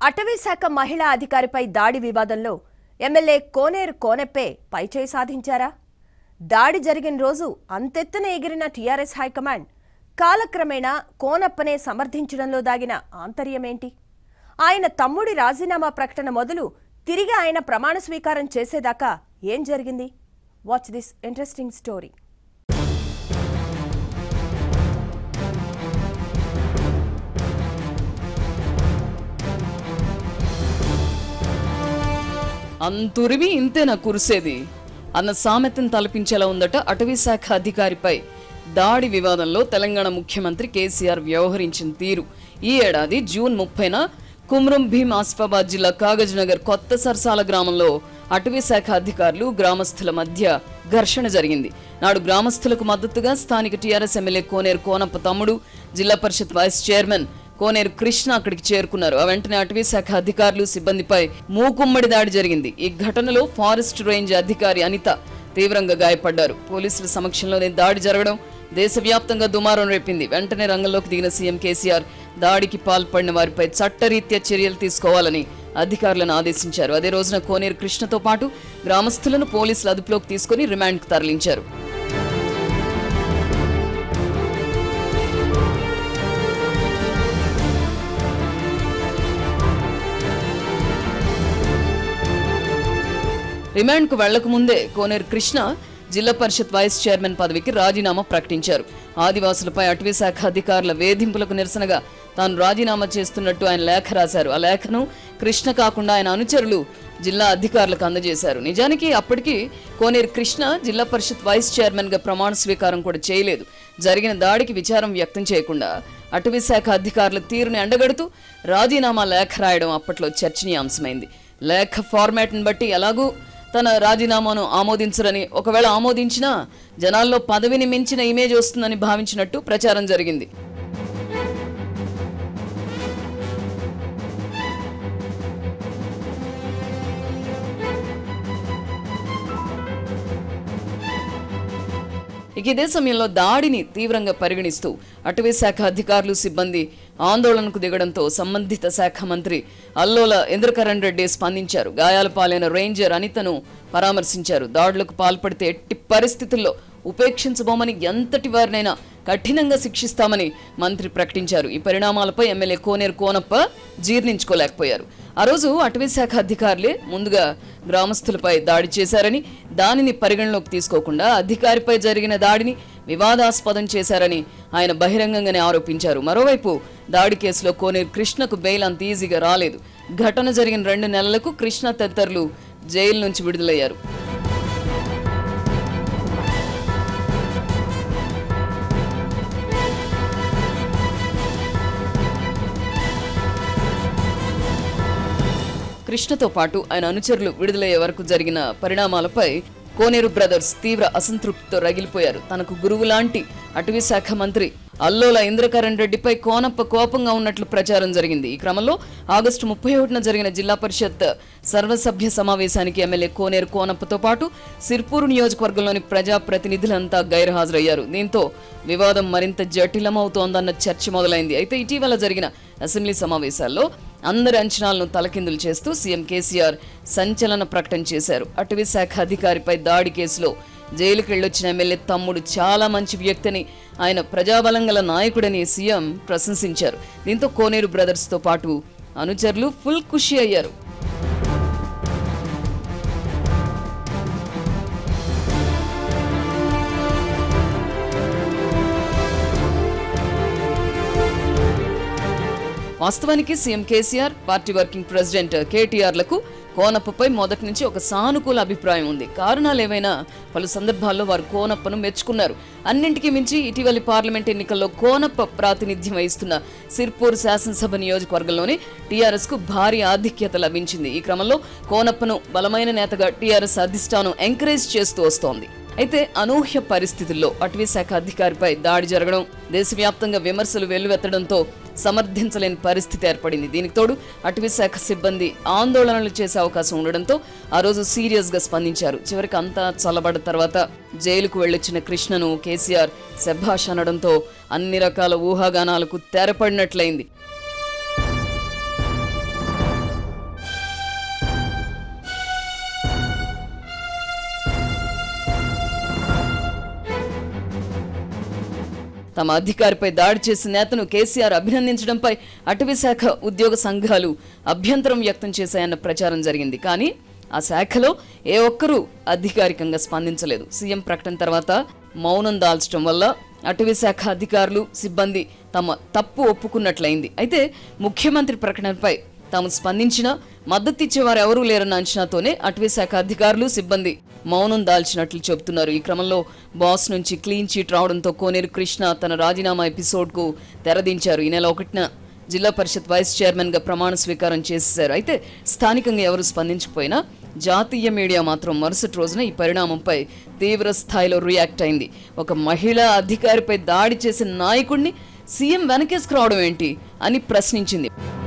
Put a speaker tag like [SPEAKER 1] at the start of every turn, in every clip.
[SPEAKER 1] అటవీ శాఖ మహిళా అధికారిపై దాడి వివాదంలో ఎమ్మెల్యే కోనేరు కోనెప్పే పైచేయి సాధించారా దాడి జరిగిన రోజు అంతెత్తున ఎగిరిన టీఆర్ఎస్ హైకమాండ్ కాలక్రమేణా కోనప్పనే సమర్థించడంలో దాగిన ఆంతర్యమేంటి ఆయన తమ్ముడి రాజీనామా ప్రకటన మొదలు తిరిగి ఆయన ప్రమాణ స్వీకారం చేసేదాకా ఏం జరిగింది వాచ్ దిస్ ఇంట్రెస్టింగ్ స్టోరీ
[SPEAKER 2] అంతురిమి ఇంతేనా కురిసేది అన్న సామెతను తలపించేలా ఉందట అటవీ శాఖ అధికారిపై దాడి వివాదంలో తెలంగాణ ముఖ్యమంత్రి కేసీఆర్ వ్యవహరించిన తీరు ఈ ఏడాది జూన్ ముప్పైన కుమ్రం భీం ఆసిఫాబాద్ జిల్లా కాగజ్ నగర్ కొత్త సరసాల గ్రామంలో అటవీ శాఖ అధికారులు గ్రామస్తుల మధ్య ఘర్షణ జరిగింది నాడు గ్రామస్తులకు మద్దతుగా స్థానిక టీఆర్ఎస్ ఎమ్మెల్యే కోనేరు కోనప్ప తమ్ముడు జిల్లా పరిషత్ వైస్ చైర్మన్ కోనేరు కృష్ణ అక్కడికి చేరుకున్నారు ఆ వెంటనే అటవీ శాఖ అధికారులు సిబ్బందిపై మూకుమ్మడి దాడి జరిగింది ఈ ఘటనలో ఫారెస్ట్ రేంజ్ అధికారి అనిత తీవ్రంగా గాయపడ్డారు పోలీసుల సమక్షంలోనే దాడి జరగడం దేశవ్యాప్తంగా దుమారం రేపింది వెంటనే రంగంలోకి దిగిన సీఎం కేసీఆర్ దాడికి పాల్పడిన వారిపై చట్టరీత్యా చర్యలు తీసుకోవాలని అధికారులను ఆదేశించారు అదే రోజున కోనేరు కృష్ణతో పాటు గ్రామస్తులను పోలీసులు అదుపులోకి తీసుకుని రిమాండ్కు తరలించారు రిమాండ్కు వెళ్లక ముందే కోనేరు కృష్ణ జిల్లా పరిషత్ వైస్ చైర్మన్ పదవికి రాజీనామా ప్రకటించారు ఆదివాసులపై అటవీ శాఖ అధికారుల వేధింపులకు నిరసనగా తాను రాజీనామా చేస్తున్నట్టు ఆయన లేఖ రాశారు ఆ లేఖను కృష్ణ కాకుండా ఆయన అనుచరులు జిల్లా అధికారులకు అందజేశారు నిజానికి అప్పటికి కోనేరు కృష్ణ జిల్లా పరిషత్ వైస్ చైర్మన్ గా ప్రమాణ స్వీకారం కూడా చేయలేదు జరిగిన దాడికి విచారం వ్యక్తం చేయకుండా అటవీ శాఖ అధికారుల తీరుని ఎండగడుతూ రాజీనామా లేఖ రాయడం అప్పట్లో చర్చనీయాంశమైంది లేఖ ఫార్మాట్ని బట్టి ఎలాగూ తన రాజీనామాను ఆమోదించరని ఒకవేళ ఆమోదించినా జనాల్లో పదవిని మించిన ఇమేజ్ వస్తుందని భావించినట్టు ప్రచారం జరిగింది ఇక ఇదే సమయంలో దాడిని తీవ్రంగా పరిగణిస్తూ అటవీ శాఖ అధికారులు సిబ్బంది ఆందోళనకు దిగడంతో సంబంధిత శాఖ మంత్రి అల్లోల ఇంద్రకరణ్ రెడ్డి స్పందించారు గాయాల పాలైన రేంజర్ అనితను పరామర్శించారు దాడులకు పాల్పడితే ఎట్టి పరిస్థితుల్లో ఉపేక్షించబోమని ఎంతటి వారినైనా కఠినంగా శిక్షిస్తామని మంత్రి ప్రకటించారు ఈ పరిణామాలపై ఎమ్మెల్యే కోనేరు కోనప్ప జీర్ణించుకోలేకపోయారు ఆ రోజు అటవీ శాఖ అధికారులే ముందుగా గ్రామస్తులపై దాడి చేశారని దానిని పరిగణలోకి తీసుకోకుండా అధికారిపై జరిగిన దాడిని వివాదాస్పదం చేశారని ఆయన బహిరంగంగానే ఆరోపించారు మరోవైపు దాడి కేసులో కోనేరు కృష్ణకు బెయిల్ అంత ఈజీగా రాలేదు ఘటన జరిగిన రెండు నెలలకు కృష్ణ తదితరులు జైలు నుంచి విడుదలయ్యారు కృష్ణతో పాటు ఆయన అనుచరులు విడుదలయ్యే వరకు జరిగిన పరిణామాలపై కోనేరు బ్రదర్స్ తీవ్ర అసంతృప్తితో రగిలిపోయారు తనకు గురువు లాంటి అటవీ శాఖ మంత్రి అల్లోల ఇంద్రకరణ్ రెడ్డిపై కోనప్ప కోపంగా ఉన్నట్లు ప్రచారం జరిగింది ఈ క్రమంలో ఆగస్టు ముప్పై ఒకటిన జరిగిన జిల్లా పరిషత్ సర్వసభ్య సమావేశానికి ఎమ్మెల్యే కోనేరు కోనప్పతో పాటు సిర్పూరు నియోజకవర్గంలోని ప్రజాప్రతినిధులంతా గైర్హాజరయ్యారు దీంతో వివాదం మరింత జటిలమవుతోందన్న చర్చ మొదలైంది అయితే ఇటీవల జరిగిన అసెంబ్లీ సమావేశాల్లో అందరి అంచనాలను తలకిందులు చేస్తూ సీఎం కేసీఆర్ సంచలన ప్రకటన చేశారు అటవీ శాఖ అధికారిపై దాడి కేసులో జైలుకి వెళ్ళొచ్చిన ఎమ్మెల్యే తమ్ముడు చాలా మంచి వ్యక్తిని ఆయన ప్రజాబలం గల నాయకుడని సీఎం ప్రశంసించారు దీంతో కోనేరు బ్రదర్స్తో పాటు అనుచరులు ఫుల్ ఖుషి అయ్యారు వాస్తవానికి CM KCR party working president కేటీఆర్లకు కోనప్పపై మొదటి నుంచి ఒక సానుకూల అభిప్రాయం ఉంది కారణాలు ఏవైనా పలు సందర్భాల్లో వారు కోనప్పను మెచ్చుకున్నారు అన్నింటికీ మించి ఇటీవలి పార్లమెంట్ ఎన్నికల్లో కోనప్ప ప్రాతినిధ్యం వహిస్తున్న సిర్పూర్ శాసనసభ నియోజకవర్గంలోనే టీఆర్ఎస్ కు భారీ ఆధిక్యత లభించింది ఈ క్రమంలో కోనప్పను బలమైన నేతగా టీఆర్ఎస్ అధిష్టానం ఎంకరేజ్ చేస్తూ వస్తోంది అయితే అనూహ్య పరిస్థితుల్లో అటవీ శాఖ అధికారిపై దాడి జరగడం దేశవ్యాప్తంగా విమర్శలు వెల్లువెత్తడంతో సమర్థించలేని పరిస్థితి ఏర్పడింది దీనికి తోడు అటవీ శాఖ సిబ్బంది ఆందోళనలు చేసే అవకాశం ఉండడంతో ఆ రోజు సీరియస్ గా స్పందించారు చివరికి అంతా చల్లబడ్డ తర్వాత జైలుకు వెళ్ళొచ్చిన కృష్ణను కేసీఆర్ శభాష్ అనడంతో అన్ని రకాల ఊహాగానాలకు తెరపడినట్లయింది తమ అధికారిపై దాడి చేసిన నేతను కేసీఆర్ అభినందించడంపై అటవీ శాఖ ఉద్యోగ సంఘాలు అభ్యంతరం వ్యక్తం చేశాయన్న ప్రచారం జరిగింది కానీ ఆ శాఖలో ఏ ఒక్కరూ అధికారికంగా స్పందించలేదు సీఎం ప్రకటన తర్వాత మౌనం దాల్చడం వల్ల అటవీ శాఖ అధికారులు సిబ్బంది తమ తప్పు ఒప్పుకున్నట్లయింది అయితే ముఖ్యమంత్రి ప్రకటనపై తాము స్పందించినా మద్దతిచ్చేవారు ఎవరూ లేరన్న అంచనాతోనే అటవీ శాఖ అధికారులు సిబ్బంది మౌనం దాల్చినట్లు చెబుతున్నారు ఈ క్రమంలో బాస్ నుంచి క్లీన్ చీట్ రావడంతో కోనేరు కృష్ణ తన రాజీనామా ఎపిసోడ్కు తెరదించారు ఈ నెల ఒకటిన జిల్లా పరిషత్ వైస్ చైర్మన్ గా ప్రమాణ స్వీకారం చేసేశారు అయితే స్థానికంగా ఎవరు స్పందించకపోయినా జాతీయ మీడియా మాత్రం మరుసటి రోజున ఈ పరిణామంపై తీవ్ర స్థాయిలో రియాక్ట్ అయింది ఒక మహిళా అధికారిపై దాడి చేసిన నాయకుడిని సీఎం వెనకేసుకురావడం ఏంటి అని ప్రశ్నించింది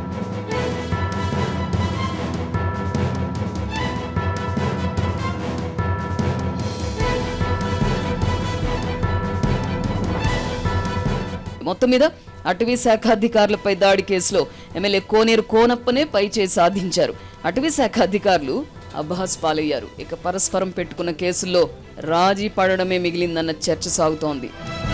[SPEAKER 2] మొత్తం మీద అటవీ శాఖ అధికారులపై దాడి కేసులో ఎమ్మెల్యే కోనేరు కోనప్పనే పైచేయి సాధించారు అటవీ శాఖ అధికారులు అబ్బాస్ పాలయ్యారు ఇక పరస్పరం పెట్టుకున్న కేసుల్లో రాజీ పడడమే మిగిలిందన్న చర్చ సాగుతోంది